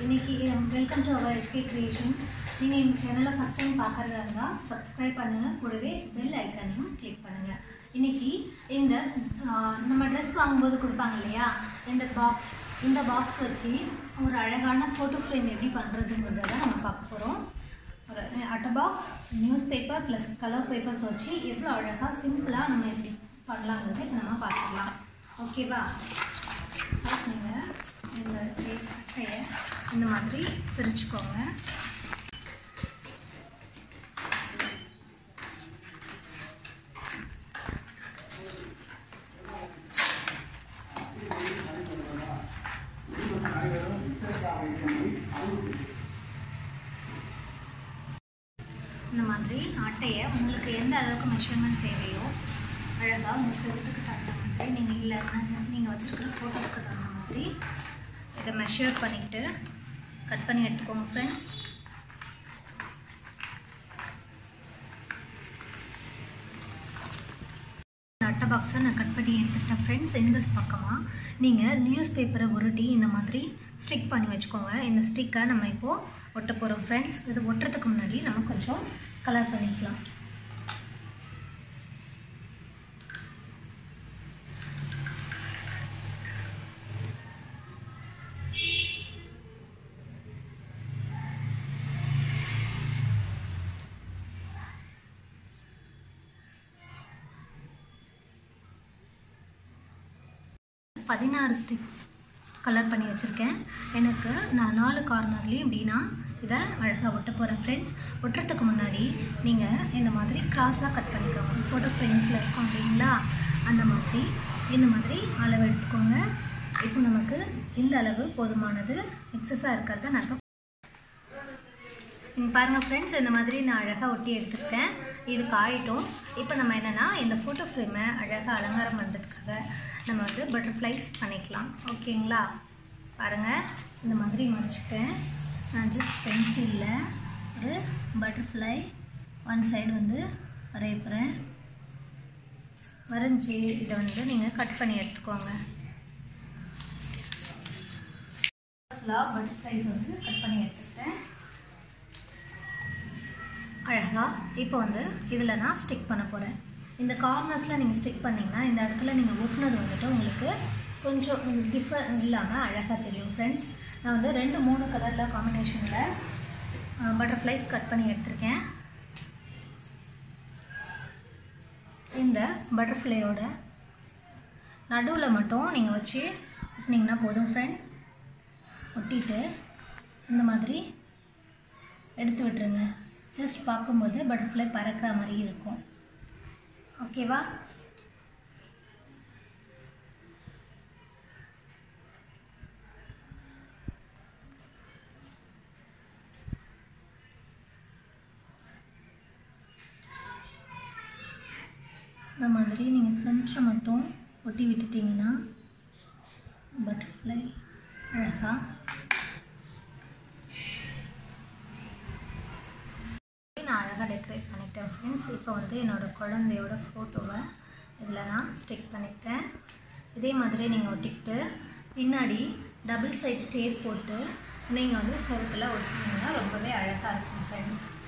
இன்னைக்கு welcome to our S K creation நீங்கள் எங்கள் சேனலை ஃபஸ்ட் டைம் பார்க்குறதா இருந்தால் சப்ஸ்கிரைப் பண்ணுங்கள் கூடவே பெல் ஐக்கானையும் கிளிக் பண்ணுங்கள் இன்னைக்கு இந்த ஆஹ், நம்ம ட்ரெஸ் வாங்கும்போது கொடுப்பாங்க இல்லையா இந்த பாக்ஸ் இந்த பாக்ஸ் வச்சு ஒரு அழகான ஃபோட்டோ ஃப்ரேம் எப்படி பண்ணுறதுங்கிறத தான் நம்ம பார்க்க போகிறோம் ஒரு அட்டை box news paper plus colour papers வச்சு எவ்வளோ அழகாக சிம்பிளாக நம்ம எப்படி பண்ணலாங்கிறத இப்ப நம்ம பார்த்துக்கலாம் ஓகேவா ஃபர்ஸ்ட் நீங்கள் இந்த அட்டையை இந்த மாதிரி பிரிச்சுக்கோங்க இந்த மாதிரி அட்டையை உங்களுக்கு எந்த அளவுக்கு மெஷர்மெண்ட் தேவையோ அழகாக உங்கள் செவத்துக்கு தகுந்த மாதிரி நீங்கள் இல்லைன்னா நீங்கள் வச்சுருக்கிற ஃபோட்டோஸ்க்கு தகுந்த மாதிரி இதை மெஷர் பண்ணிக்கிட்டு கட் பண்ணி எடுத்துக்கோங்க ஃப்ரெண்ட்ஸ் இந்த அட்டை பாக்ஸை நான் கட் பண்ணி எடுத்துக்கிட்டேன் ஃப்ரெண்ட்ஸ் இந்த பக்கமாக நீங்கள் நியூஸ் பேப்பரை உருட்டி இந்த மாதிரி ஸ்டிக் பண்ணி வச்சுக்கோங்க இந்த ஸ்டிக்கை நம்ம இப்போது ஒட்ட போகிறோம் ஃப்ரெண்ட்ஸ் இது ஒட்டுறதுக்கு முன்னாடி நம்ம கொஞ்சம் கலர் பண்ணிக்கலாம் பதினாறு ஸ்டிக்ஸ் கலர் பண்ணி வச்சுருக்கேன் எனக்கு நான் நாலு கார்னர்லேயும் இப்படின்னா இதை அழகாக ஒட்ட போகிறேன் ஃப்ரெண்ட்ஸ் ஒட்டுறதுக்கு முன்னாடி நீங்கள் இந்த மாதிரி கிராஸாக கட் பண்ணிக்கோங்க ஃபோட்டோ ஃப்ரேம்ஸில் இருக்கும் இல்லைங்களா அந்த மாதிரி இந்த மாதிரி அளவு எடுத்துக்கோங்க இப்போ நமக்கு இந்த அளவு போதுமானது எக்ஸஸாக இருக்கிறத நான் இப்போ நீங்கள் பாருங்கள் ஃப்ரெண்ட்ஸ் இந்த மாதிரி நான் அழகாக ஒட்டி எடுத்துக்கிட்டேன் இது காயிட்டும் இப்போ நம்ம என்னென்னா இந்த ஃபோட்டோ ஃப்ரேமை அழகாக அலங்காரம் பண்ணுறதுக்காக நம்ம வந்து பட்டர்ஃப்ளைஸ் பண்ணிக்கலாம் ஓகேங்களா பாருங்கள் இந்த மாதிரி மடிச்சுக்கிட்டேன் நான் ஜஸ்ட் பென்சிலில் ஒரு பட்டர்ஃப்ளை ஒன் சைடு வந்து வரைய போகிறேன் வரைஞ்சி இதை வந்து நீங்கள் கட் பண்ணி எடுத்துக்கோங்க ஃபுல்லாக பட்டர்ஃப்ளைஸ் வந்து கட் பண்ணி எடுத்துக்கிட்டேன் அழகா இப்போ வந்து இதில் நான் ஸ்டிக் பண்ண போகிறேன் இந்த கார்னர்ஸில் நீங்கள் ஸ்டிக் பண்ணிங்கன்னா இந்த இடத்துல நீங்கள் ஒட்டினது வந்துட்டு உங்களுக்கு கொஞ்சம் டிஃபர் இல்லாமல் அழகாக தெரியும் ஃப்ரெண்ட்ஸ் நான் வந்து ரெண்டு மூணு கலரில் காம்பினேஷனில் பட்டர்ஃப்ளைஸ் கட் பண்ணி எடுத்திருக்கேன் இந்த பட்டர்ஃப்ளையோட நடுவில் மட்டும் நீங்கள் வச்சு ஒட்டினீங்கன்னா போதும் ஃப்ரெண்ட் ஒட்டிட்டு இந்த மாதிரி எடுத்து விட்டுருங்க ஜஸ்ட் பார்க்கும்போது பட்டர்ஃப்ளை பறக்கிற மாதிரி இருக்கும் ஓகேவா இந்த மாதிரி நீங்கள் சென்டரை மட்டும் ஒட்டி விட்டுட்டிங்கன்னா பட்டர்ஃப்ளை அழகாக நான் அழகாக டெக்கரேட் பண்ணிட்டேன் ஃப்ரெண்ட்ஸ் இப்போ வந்து என்னோடய குழந்தையோட ஃபோட்டோவை இதில் நான் ஸ்டிக் பண்ணிட்டேன் இதே மாதிரி நீங்கள் ஒட்டிக்கிட்டு பின்னாடி டபுள் சைட் டேப் போட்டு நீங்கள் வந்து செவத்தில் ஒட்டினீங்கன்னா ரொம்பவே அழகாக இருக்கும் ஃப்ரெண்ட்ஸ்